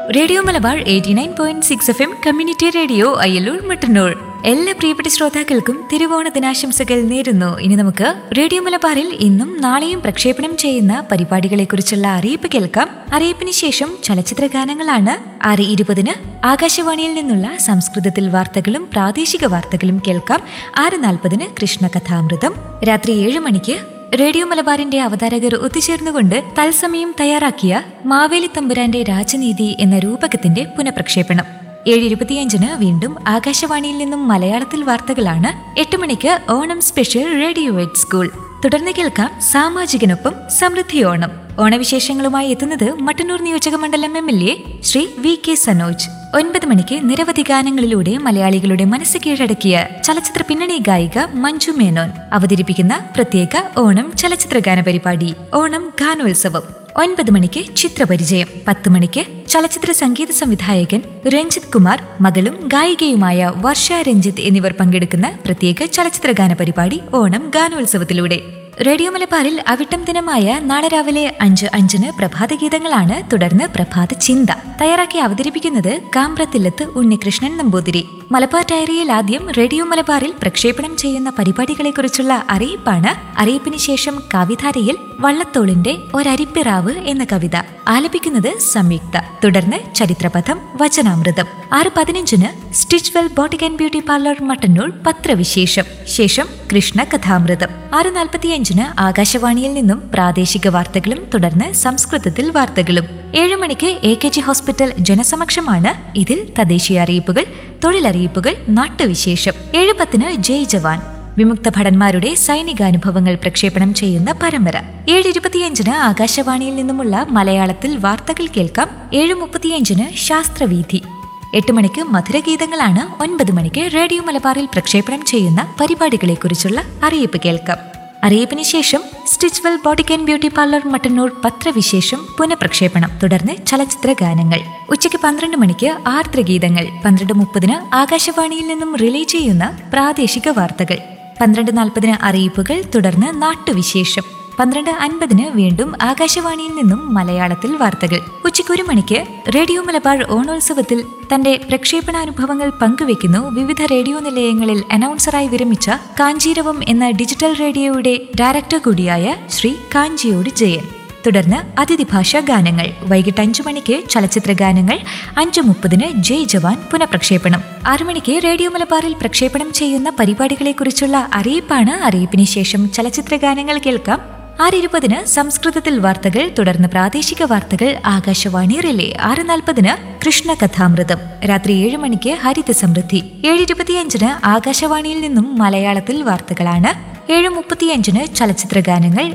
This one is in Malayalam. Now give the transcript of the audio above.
radio Malabar eighty nine point six F M community radio Ayyalur Mattannur എല്ലാ പ്രിയപ്പെട്ട ശ്രോതാക്കൾക്കും തിരുവോണ ദിനാശംസകൾ നേരുന്നു ഇനി നമുക്ക് റേഡിയോ മലബാറിൽ ഇന്നും നാളെയും പ്രക്ഷേപണം ചെയ്യുന്ന പരിപാടികളെക്കുറിച്ചുള്ള അറിയിപ്പ് കേൾക്കാം അറിയിപ്പിന് ശേഷം ചലച്ചിത്ര ഗാനങ്ങളാണ് ആറ് ഇരുപതിന് ആകാശവാണിയിൽ നിന്നുള്ള സംസ്കൃതത്തിൽ വാർത്തകളും പ്രാദേശിക വാർത്തകളും കേൾക്കാം ആറ് നാൽപ്പതിന് കൃഷ്ണകഥാമൃതം രാത്രി ഏഴ് മണിക്ക് റേഡിയോ മലബാറിന്റെ അവതാരകർ ഒത്തുചേർന്നുകൊണ്ട് തത്സമയം തയ്യാറാക്കിയ മാവേലി തമ്പുരാന്റെ രാജനീതി എന്ന രൂപകത്തിന്റെ പുനഃപ്രക്ഷേപണം ഏഴ് ഇരുപത്തിയഞ്ചിന് വീണ്ടും ആകാശവാണിയിൽ നിന്നും മലയാളത്തിൽ വാർത്തകളാണ് എട്ട് മണിക്ക് Onam special radio eight school തുടർന്ന് കേൾക്കാം സാമാജികനൊപ്പം സമൃദ്ധി ഓണം ഓണവിശേഷങ്ങളുമായി എത്തുന്നത് മട്ടന്നൂർ നിയോജക മണ്ഡലം M L A Shri V K Sanoj ഒൻപത് മണിക്ക് നിരവധി ഗാനങ്ങളിലൂടെ മലയാളികളുടെ മനസ്സ് കീഴടക്കിയ ചലച്ചിത്ര പിന്നണി ഗായിക മഞ്ജു മേനോൻ അവതരിപ്പിക്കുന്ന പ്രത്യേക ഓണം ചലച്ചിത്ര ഗാന പരിപാടി ഓണം ഗാനോത്സവം ഒൻപത് മണിക്ക് ചിത്രപരിചയം പത്ത് മണിക്ക് ചലച്ചിത്ര സംഗീത സംവിധായകൻ രഞ്ജിത് കുമാർ മകളും ഗായികയുമായ വർഷ രഞ്ജിത്ത് എന്നിവർ പങ്കെടുക്കുന്ന പ്രത്യേക ചലച്ചിത്ര ഗാന പരിപാടി ഓണം ഗാനോത്സവത്തിലൂടെ റേഡിയോ മലബാറിൽ അവിട്ടം ദിനമായ നാളെ രാവിലെ അഞ്ച് അഞ്ചിന് പ്രഭാത ഗീതങ്ങളാണ് തുടർന്ന് പ്രഭാത ചിന്ത തയ്യാറാക്കി അവതരിപ്പിക്കുന്നത് കാമ്പ്രത്തില്ലത്ത് ഉണ്ണികൃഷ്ണൻ നമ്പൂതിരി മലബാർ ഡയറിയിൽ ആദ്യം റേഡിയോ മലബാറിൽ പ്രക്ഷേപണം ചെയ്യുന്ന പരിപാടികളെക്കുറിച്ചുള്ള അറിയിപ്പാണ് അറിയിപ്പിന് ശേഷം കവിധാരയിൽ വള്ളത്തോളിന്റെ ഒരരിപ്പിറാവ് എന്ന കവിത ആലപിക്കുന്നത് സംയുക്ത തുടർന്ന് ചരിത്രപഥം വചനാമൃതം ആറ് പതിനഞ്ചിന് Stitchwell boutique and beauty parlour Mattannur പത്രവിശേഷം ശേഷം കൃഷ്ണ കഥാമൃതം ആറ് നാൽപ്പത്തിയഞ്ചിന് ആകാശവാണിയിൽ നിന്നും പ്രാദേശിക വാർത്തകളും തുടർന്ന് സംസ്കൃതത്തിൽ വാർത്തകളും ഏഴ് മണിക്ക് എ കെ ജി ഹോസ്പിറ്റൽ ജനസമക്ഷമാണ് ഇതിൽ തദ്ദേശീയ അറിയിപ്പുകൾ തൊഴിലറിയിപ്പുകൾ നാട്ടുവിശേഷം ഏഴ് പത്തിന് ജയ് ജവാൻ വിമുക്ത ഭടന്മാരുടെ സൈനികാനുഭവങ്ങൾ പ്രക്ഷേപണം ചെയ്യുന്ന പരമ്പര ഏഴ് ഇരുപത്തിയഞ്ചിന് ആകാശവാണിയിൽ നിന്നുമുള്ള മലയാളത്തിൽ വാർത്തകൾ കേൾക്കാം ഏഴ് മുപ്പത്തിയഞ്ചിന് ശാസ്ത്രവീഥി എട്ട് മണിക്ക് മധുരഗീതങ്ങളാണ് ഒൻപത് മണിക്ക് റേഡിയോ മലബാറിൽ പ്രക്ഷേപണം ചെയ്യുന്ന പരിപാടികളെക്കുറിച്ചുള്ള അറിയിപ്പ് കേൾക്കാം അറിയിപ്പിന് ശേഷം Stitchwell boutique and beauty parlour Mattannur പത്രവിശേഷം പുനഃപ്രക്ഷേപണം തുടർന്ന് ചലച്ചിത്ര ഗാനങ്ങൾ ഉച്ചയ്ക്ക് പന്ത്രണ്ട് മണിക്ക് ആർദ്രഗീതങ്ങൾ പന്ത്രണ്ട് മുപ്പതിന് ആകാശവാണിയിൽ നിന്നും റിലേ ചെയ്യുന്ന പ്രാദേശിക വാർത്തകൾ പന്ത്രണ്ട് നാൽപ്പതിന് അറിയിപ്പുകൾ തുടർന്ന് നാട്ടുവിശേഷം പന്ത്രണ്ട് അൻപതിന് വീണ്ടും ആകാശവാണിയിൽ നിന്നും മലയാളത്തിൽ വാർത്തകൾ ഉച്ചയ്ക്ക് ഒരു മണിക്ക് റേഡിയോ മലബാർ ഓണോത്സവത്തിൽ തന്റെ പ്രക്ഷേപണാനുഭവങ്ങൾ പങ്കുവെക്കുന്നു വിവിധ റേഡിയോ നിലയങ്ങളിൽ അനൗൺസറായി വിരമിച്ച കാഞ്ചീരവം എന്ന ഡിജിറ്റൽ റേഡിയോയുടെ ഡയറക്ടർ കൂടിയായ ശ്രീ കാഞ്ചിയോട് ജയൻ തുടർന്ന് അതിഥി ഭാഷാ ഗാനങ്ങൾ വൈകിട്ട് അഞ്ചു മണിക്ക് ചലച്ചിത്ര ഗാനങ്ങൾ അഞ്ചു മുപ്പതിന് ജയ് ജവാൻ പുനഃപ്രക്ഷേപണം ആറു മണിക്ക് റേഡിയോ മലബാറിൽ പ്രക്ഷേപണം ചെയ്യുന്ന പരിപാടികളെക്കുറിച്ചുള്ള അറിയിപ്പാണ് അറിയിപ്പിന് ശേഷം ചലച്ചിത്ര ഗാനങ്ങൾ കേൾക്കാം ആറ് ഇരുപതിന് സംസ്കൃതത്തിൽ വാർത്തകൾ തുടർന്ന് പ്രാദേശിക വാർത്തകൾ ആകാശവാണി റിലേ ആറ് നാൽപ്പതിന് കൃഷ്ണ കഥാമൃതം രാത്രി ഏഴ് മണിക്ക് ഹരിത സമൃദ്ധി ഏഴ് ഇരുപത്തിയഞ്ചിന് ആകാശവാണിയിൽ നിന്നും മലയാളത്തിൽ വാർത്തകളാണ് ഏഴ് മുപ്പത്തിയഞ്ചിന് ചലച്ചിത്ര ഗാനങ്ങൾ